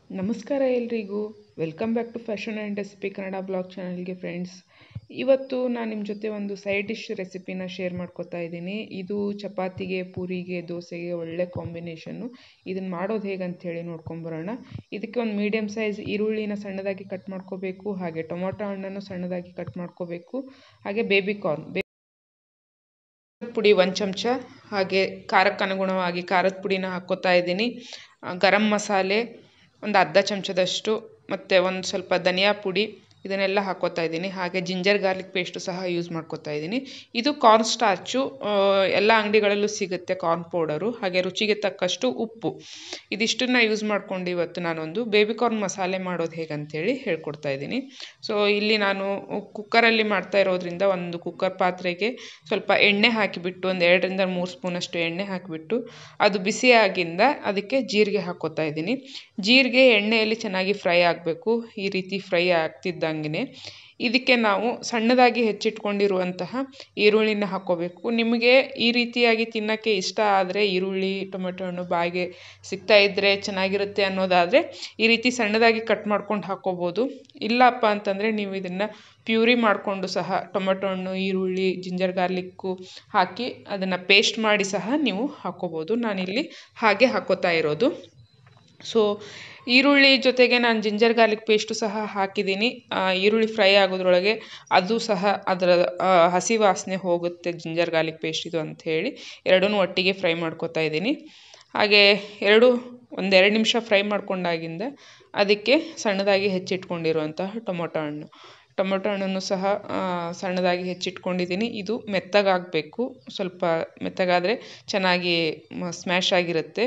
ನಮಸ್ಕಾರ ಎಲ್ರಿಗೂ welcome back to fashion and recipe Kannada blog ಚಾನಲ್ಗೆ ಫ್ರೆಂಡ್ಸ್ ಇವತ್ತು ನಾನು ನಿಮ್ಮ ಜೊತೆ ಒಂದು ಸೈಡ್ ಡಿಶ್ ರೆಸಿಪಿನ ಶೇರ್ ಮಾಡ್ಕೊತಾ ಇದ್ದೀನಿ ಇದು ಚಪಾತಿಗೆ ಪೂರಿಗೆ ದೋಸೆಗೆ ಒಳ್ಳೆ ಕಾಂಬಿನೇಷನ್ನು ಇದನ್ನು ಮಾಡೋದು ಹೇಗೆ ಅಂಥೇಳಿ ನೋಡ್ಕೊಂಬರೋಣ ಇದಕ್ಕೆ ಒಂದು ಮೀಡಿಯಮ್ ಸೈಜ್ ಈರುಳ್ಳಿನ ಸಣ್ಣದಾಗಿ ಕಟ್ ಮಾಡ್ಕೋಬೇಕು ಹಾಗೆ ಟೊಮೊಟೊ ಹಣ್ಣನ್ನು ಸಣ್ಣದಾಗಿ ಕಟ್ ಮಾಡ್ಕೋಬೇಕು ಹಾಗೆ ಬೇಬಿ ಕಾರ್ನ್ ಬೇ ಪುಡಿ ಒಂದು ಚಮಚ ಹಾಗೆ ಖಾರಕ್ಕೆ ಅನುಗುಣವಾಗಿ ಖಾರದ ಪುಡಿನ ಹಾಕ್ಕೋತಾ ಇದ್ದೀನಿ ಗರಂ ಮಸಾಲೆ ಒಂದು ಅರ್ಧ ಚಮಚದಷ್ಟು ಮತ್ತು ಒಂದು ಸ್ವಲ್ಪ ಧನಿಯಾ ಪುಡಿ ಇದನ್ನೆಲ್ಲ ಹಾಕ್ಕೋತಾ ಇದ್ದೀನಿ ಹಾಗೆ ಜಿಂಜರ್ ಗಾರ್ಲಿಕ್ ಪೇಸ್ಟು ಸಹ ಯೂಸ್ ಮಾಡ್ಕೋತಾ ಇದ್ದೀನಿ ಇದು ಕಾರ್ನ್ ಸ್ಟಾರ್ಚು ಎಲ್ಲ ಅಂಗಡಿಗಳಲ್ಲೂ ಸಿಗುತ್ತೆ ಕಾರ್ನ್ ಪೌಡರು ಹಾಗೆ ರುಚಿಗೆ ತಕ್ಕಷ್ಟು ಉಪ್ಪು ಇದಿಷ್ಟನ್ನು ಯೂಸ್ ಮಾಡ್ಕೊಂಡು ಇವತ್ತು ನಾನೊಂದು ಬೇಬಿ ಕಾರ್ನ್ ಮಸಾಲೆ ಮಾಡೋದು ಹೇಗಂತೇಳಿ ಹೇಳ್ಕೊಡ್ತಾ ಇದ್ದೀನಿ ಸೊ ಇಲ್ಲಿ ನಾನು ಕುಕ್ಕರಲ್ಲಿ ಮಾಡ್ತಾ ಇರೋದ್ರಿಂದ ಒಂದು ಕುಕ್ಕರ್ ಪಾತ್ರೆಗೆ ಸ್ವಲ್ಪ ಎಣ್ಣೆ ಹಾಕಿಬಿಟ್ಟು ಒಂದು ಎರಡರಿಂದ ಮೂರು ಸ್ಪೂನಷ್ಟು ಎಣ್ಣೆ ಹಾಕಿಬಿಟ್ಟು ಅದು ಬಿಸಿಯಾಗಿಂದ ಅದಕ್ಕೆ ಜೀರಿಗೆ ಹಾಕ್ಕೋತಾ ಇದ್ದೀನಿ ಜೀರಿಗೆ ಎಣ್ಣೆಯಲ್ಲಿ ಚೆನ್ನಾಗಿ ಫ್ರೈ ಆಗಬೇಕು ಈ ರೀತಿ ಫ್ರೈ ಆಗ್ತಿದ್ದಂಗೆ ಇದಕ್ಕೆ ನಾವು ಸಣ್ಣದಾಗಿ ಹೆಚ್ಚಿಟ್ಕೊಂಡಿರುವಂತಹ ಈರುಳ್ಳಿನ ಹಾಕ್ಕೋಬೇಕು ನಿಮಗೆ ಈ ರೀತಿಯಾಗಿ ತಿನ್ನೋಕ್ಕೆ ಇಷ್ಟ ಆದರೆ ಈರುಳ್ಳಿ ಟೊಮೆಟೊ ಹಣ್ಣು ಬಾಯಿಗೆ ಸಿಗ್ತಾ ಇದ್ದರೆ ಚೆನ್ನಾಗಿರುತ್ತೆ ಅನ್ನೋದಾದರೆ ಈ ರೀತಿ ಸಣ್ಣದಾಗಿ ಕಟ್ ಮಾಡ್ಕೊಂಡು ಹಾಕ್ಕೋಬೋದು ಇಲ್ಲಪ್ಪ ಅಂತಂದರೆ ನೀವು ಇದನ್ನು ಪ್ಯೂರಿ ಮಾಡಿಕೊಂಡು ಸಹ ಟೊಮೆಟೊ ಹಣ್ಣು ಈರುಳ್ಳಿ ಜಿಂಜರ್ ಗಾರ್ಲಿಕ್ಕು ಹಾಕಿ ಅದನ್ನು ಪೇಸ್ಟ್ ಮಾಡಿ ಸಹ ನೀವು ಹಾಕ್ಕೋಬೋದು ನಾನಿಲ್ಲಿ ಹಾಗೆ ಹಾಕ್ಕೋತಾ ಇರೋದು ಸೊ ಈರುಳ್ಳಿ ಜೊತೆಗೆ ನಾನು ಜಿಂಜರ್ ಗಾರ್ಲಿಕ್ ಪೇಸ್ಟು ಸಹ ಹಾಕಿದ್ದೀನಿ ಈರುಳ್ಳಿ ಫ್ರೈ ಆಗೋದ್ರೊಳಗೆ ಅದು ಸಹ ಅದರ ಹಸಿ ವಾಸನೆ ಹೋಗುತ್ತೆ ಜಿಂಜರ್ ಗಾರ್ಲಿಕ್ ಪೇಸ್ಟ್ ಇದು ಅಂಥೇಳಿ ಎರಡೂ ಒಟ್ಟಿಗೆ ಫ್ರೈ ಮಾಡ್ಕೊತಾ ಇದ್ದೀನಿ ಹಾಗೆ ಎರಡು ಒಂದೆರಡು ನಿಮಿಷ ಫ್ರೈ ಮಾಡ್ಕೊಂಡಾಗಿಂದ ಅದಕ್ಕೆ ಸಣ್ಣದಾಗಿ ಹೆಚ್ಚಿಟ್ಕೊಂಡಿರುವಂತಹ ಟೊಮೊಟೊ ಹಣ್ಣು ಟೊಮೊಟೊ ಹಣ್ಣನ್ನು ಸಹ ಸಣ್ಣದಾಗಿ ಹೆಚ್ಚಿಟ್ಕೊಂಡಿದ್ದೀನಿ ಇದು ಮೆತ್ತಗಾಗಬೇಕು ಸ್ವಲ್ಪ ಮೆತ್ತಗಾದರೆ ಚೆನ್ನಾಗಿ ಸ್ಮ್ಯಾಶ್ ಆಗಿರುತ್ತೆ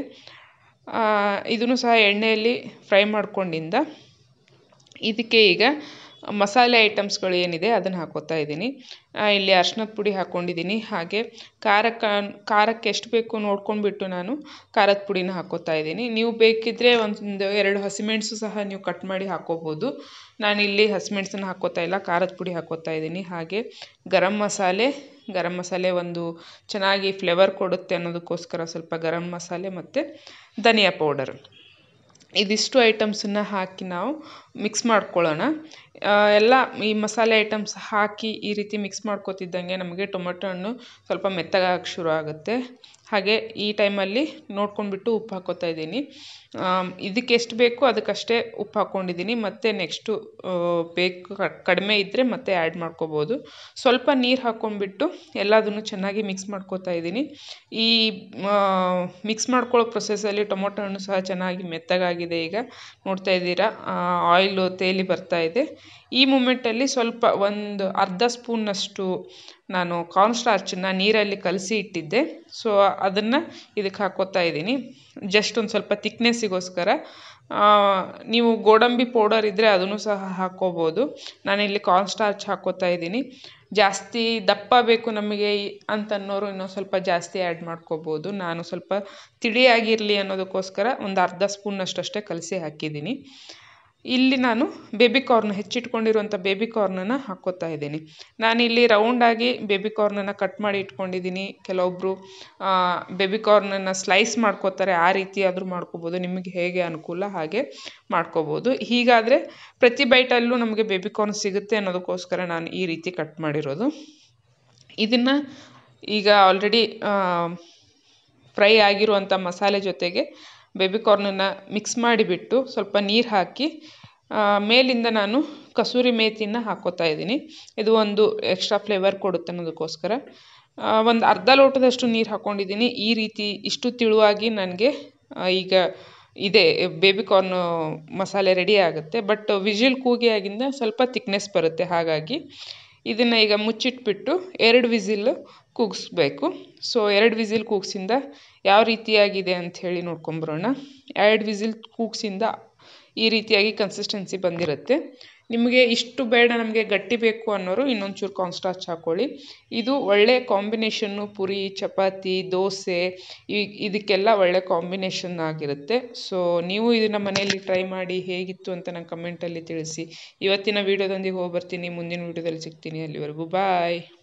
ಇದನ್ನು ಸಹ ಎಣ್ಣೆಯಲ್ಲಿ ಫ್ರೈ ಮಾಡ್ಕೊಂಡಿಂದ ಇದಕ್ಕೆ ಈಗ ಮಸಾಲೆ ಐಟಮ್ಸ್ಗಳು ಏನಿದೆ ಅದನ್ನು ಹಾಕೋತಾ ಇದ್ದೀನಿ ಇಲ್ಲಿ ಅರ್ಶಿನದ ಪುಡಿ ಹಾಕ್ಕೊಂಡಿದ್ದೀನಿ ಹಾಗೆ ಖಾರಕ್ಕೆ ಖಾರಕ್ಕೆ ಎಷ್ಟು ಬೇಕು ನೋಡ್ಕೊಂಡ್ಬಿಟ್ಟು ನಾನು ಖಾರದ ಪುಡಿನ ಹಾಕ್ಕೋತಾ ಇದ್ದೀನಿ ನೀವು ಬೇಕಿದ್ದರೆ ಒಂದು ಎರಡು ಹಸಿಮೆಣಸು ಸಹ ನೀವು ಕಟ್ ಮಾಡಿ ಹಾಕ್ಕೋಬೋದು ನಾನಿಲ್ಲಿ ಹಸಿಮೆಣಸನ್ನು ಹಾಕ್ಕೋತಾ ಇಲ್ಲ ಖಾರದ ಪುಡಿ ಹಾಕ್ಕೋತಾ ಇದ್ದೀನಿ ಹಾಗೆ ಗರಂ ಮಸಾಲೆ ಗರಂ ಮಸಾಲೆ ಒಂದು ಚೆನ್ನಾಗಿ ಫ್ಲೇವರ್ ಕೊಡುತ್ತೆ ಅನ್ನೋದಕ್ಕೋಸ್ಕರ ಸ್ವಲ್ಪ ಗರಂ ಮಸಾಲೆ ಮತ್ತು ಧನಿಯಾ ಪೌಡರ್ ಇದಿಷ್ಟು ಐಟಮ್ಸನ್ನು ಹಾಕಿ ನಾವು ಮಿಕ್ಸ್ ಮಾಡ್ಕೊಳ್ಳೋಣ ಎಲ್ಲ ಈ ಮಸಾಲೆ ಐಟಮ್ಸ್ ಹಾಕಿ ಈ ರೀತಿ ಮಿಕ್ಸ್ ಮಾಡ್ಕೊತಿದ್ದಂಗೆ ನಮಗೆ ಟೊಮೆಟೊ ಹಣ್ಣು ಸ್ವಲ್ಪ ಮೆತ್ತಗಾಗಿ ಶುರು ಆಗುತ್ತೆ ಹಾಗೆ ಈ ಟೈಮಲ್ಲಿ ನೋಡ್ಕೊಂಡ್ಬಿಟ್ಟು ಉಪ್ಪು ಹಾಕ್ಕೋತಾ ಇದ್ದೀನಿ ಇದಕ್ಕೆ ಎಷ್ಟು ಬೇಕು ಅದಕ್ಕಷ್ಟೇ ಉಪ್ಪು ಹಾಕ್ಕೊಂಡಿದ್ದೀನಿ ಮತ್ತು ನೆಕ್ಸ್ಟು ಬೇಕು ಕಡಿಮೆ ಇದ್ದರೆ ಮತ್ತೆ ಆ್ಯಡ್ ಮಾಡ್ಕೋಬೋದು ಸ್ವಲ್ಪ ನೀರು ಹಾಕ್ಕೊಂಡ್ಬಿಟ್ಟು ಎಲ್ಲದನ್ನು ಚೆನ್ನಾಗಿ ಮಿಕ್ಸ್ ಮಾಡ್ಕೋತಾ ಇದ್ದೀನಿ ಈ ಮಿಕ್ಸ್ ಮಾಡ್ಕೊಳ್ಳೋ ಪ್ರೊಸೆಸಲ್ಲಿ ಟೊಮೊಟೊ ಹಣ್ಣು ಸಹ ಚೆನ್ನಾಗಿ ಮೆತ್ತಗಾಗಿದೆ ಈಗ ನೋಡ್ತಾ ಇದ್ದೀರಾ ಆಯಿಲು ತೇಲಿ ಬರ್ತಾ ಇದೆ ಈ ಮೂಮೆಂಟಲ್ಲಿ ಸ್ವಲ್ಪ ಒಂದು ಅರ್ಧ ಸ್ಪೂನ್ನಷ್ಟು ನಾನು ಕಾರ್ನ್ ಸ್ಟಾರ್ಚನ್ನು ನೀರಲ್ಲಿ ಕಲಸಿ ಇಟ್ಟಿದ್ದೆ ಸೊ ಅದನ್ನು ಇದಕ್ಕೆ ಹಾಕ್ಕೋತಾ ಇದ್ದೀನಿ ಜಸ್ಟ್ ಒಂದು ಸ್ವಲ್ಪ ತಿಕ್ನೆಸ್ಸಿಗೋಸ್ಕರ ನೀವು ಗೋಡಂಬಿ ಪೌಡರ್ ಇದ್ದರೆ ಅದನ್ನು ಸಹ ಹಾಕ್ಕೋಬೋದು ನಾನಿಲ್ಲಿ ಕಾರ್ನ್ ಸ್ಟಾರ್ಚ್ ಹಾಕ್ಕೋತಾ ಇದ್ದೀನಿ ಜಾಸ್ತಿ ದಪ್ಪ ಬೇಕು ನಮಗೆ ಅಂತನ್ನೋರು ಇನ್ನೊಂದು ಸ್ವಲ್ಪ ಜಾಸ್ತಿ ಆ್ಯಡ್ ಮಾಡ್ಕೋಬೋದು ನಾನು ಸ್ವಲ್ಪ ತಿಳಿಯಾಗಿರಲಿ ಅನ್ನೋದಕ್ಕೋಸ್ಕರ ಒಂದು ಅರ್ಧ ಸ್ಪೂನಷ್ಟು ಅಷ್ಟೇ ಕಲಸಿ ಹಾಕಿದ್ದೀನಿ ಇಲ್ಲಿ ನಾನು ಬೇಬಿ ಕಾರ್ನ್ ಹೆಚ್ಚಿಟ್ಕೊಂಡಿರುವಂಥ ಬೇಬಿ ಕಾರ್ನನ್ನು ಹಾಕ್ಕೋತಾ ಇದ್ದೀನಿ ನಾನಿಲ್ಲಿ ರೌಂಡಾಗಿ ಬೇಬಿ ಕಾರ್ನನ್ನು ಕಟ್ ಮಾಡಿ ಇಟ್ಕೊಂಡಿದ್ದೀನಿ ಕೆಲವೊಬ್ಬರು ಬೇಬಿ ಕಾರ್ನನ್ನು ಸ್ಲೈಸ್ ಮಾಡ್ಕೋತಾರೆ ಆ ರೀತಿ ಆದರೂ ಮಾಡ್ಕೋಬೋದು ನಿಮಗೆ ಹೇಗೆ ಅನುಕೂಲ ಹಾಗೆ ಮಾಡ್ಕೋಬೋದು ಹೀಗಾದರೆ ಪ್ರತಿ ಬೈಟಲ್ಲೂ ನಮಗೆ ಬೇಬಿ ಕಾರ್ನ್ ಸಿಗುತ್ತೆ ಅನ್ನೋದಕ್ಕೋಸ್ಕರ ನಾನು ಈ ರೀತಿ ಕಟ್ ಮಾಡಿರೋದು ಇದನ್ನು ಈಗ ಆಲ್ರೆಡಿ ಫ್ರೈ ಆಗಿರುವಂಥ ಮಸಾಲೆ ಜೊತೆಗೆ ಬೇಬಿ ಕಾರ್ನನ್ನು ಮಿಕ್ಸ್ ಮಾಡಿಬಿಟ್ಟು ಸ್ವಲ್ಪ ನೀರು ಹಾಕಿ ಮೇಲಿಂದ ನಾನು ಕಸೂರಿ ಮೇಥಿನ ಹಾಕ್ಕೋತಾ ಇದ್ದೀನಿ ಇದು ಒಂದು ಎಕ್ಸ್ಟ್ರಾ ಫ್ಲೇವರ್ ಕೊಡುತ್ತೆ ಅನ್ನೋದಕ್ಕೋಸ್ಕರ ಒಂದು ಅರ್ಧ ಲೋಟದಷ್ಟು ನೀರು ಹಾಕ್ಕೊಂಡಿದ್ದೀನಿ ಈ ರೀತಿ ಇಷ್ಟು ತಿಳುವಾಗಿ ನನಗೆ ಈಗ ಇದೆ ಬೇಬಿ ಕಾರ್ನು ಮಸಾಲೆ ರೆಡಿ ಆಗುತ್ತೆ ಬಟ್ ವಿಜಿಲ್ ಕೂಗಿ ಆಗಿಂದ ಸ್ವಲ್ಪ ತಿಕ್ನೆಸ್ ಬರುತ್ತೆ ಹಾಗಾಗಿ ಇದನ್ನು ಈಗ ಮುಚ್ಚಿಟ್ಬಿಟ್ಟು ಎರಡು ವಿಸಿಲ್ ಕೂಗಿಸ್ಬೇಕು ಸೊ ಎರಡು ವಿಸಿಲ್ ಕೂಗ್ಸಿಂದ ಯಾವ ರೀತಿಯಾಗಿದೆ ಅಂಥೇಳಿ ನೋಡ್ಕೊಂಬರೋಣ ಎರಡು ವಿಸಿಲ್ ಕೂಗ್ಸಿಂದ ಈ ರೀತಿಯಾಗಿ ಕನ್ಸಿಸ್ಟೆನ್ಸಿ ಬಂದಿರುತ್ತೆ ನಿಮಗೆ ಇಷ್ಟು ಬೇಡ ನಮಗೆ ಗಟ್ಟಿ ಬೇಕು ಅನ್ನೋರು ಇನ್ನೊಂದು ಚೂರು ಕಾರ್ನ್ಸ್ಟಾರ್ಚ್ ಹಾಕ್ಕೊಳ್ಳಿ ಇದು ಒಳ್ಳೆ ಕಾಂಬಿನೇಷನ್ನು ಪುರಿ ಚಪಾತಿ ದೋಸೆ ಈ ಇದಕ್ಕೆಲ್ಲ ಒಳ್ಳೆ ಕಾಂಬಿನೇಷನ್ ಆಗಿರುತ್ತೆ ಸೊ ನೀವು ಇದನ್ನು ಮನೆಯಲ್ಲಿ ಟ್ರೈ ಮಾಡಿ ಹೇಗಿತ್ತು ಅಂತ ನಂಗೆ ಕಮೆಂಟಲ್ಲಿ ತಿಳಿಸಿ ಇವತ್ತಿನ ವೀಡಿಯೋದೊಂದಿಗೆ ಹೋಗಿ ಬರ್ತೀನಿ ಮುಂದಿನ ವೀಡಿಯೋದಲ್ಲಿ ಸಿಗ್ತೀನಿ ಅಲ್ಲಿವರೆಗೂ ಬಾಯ್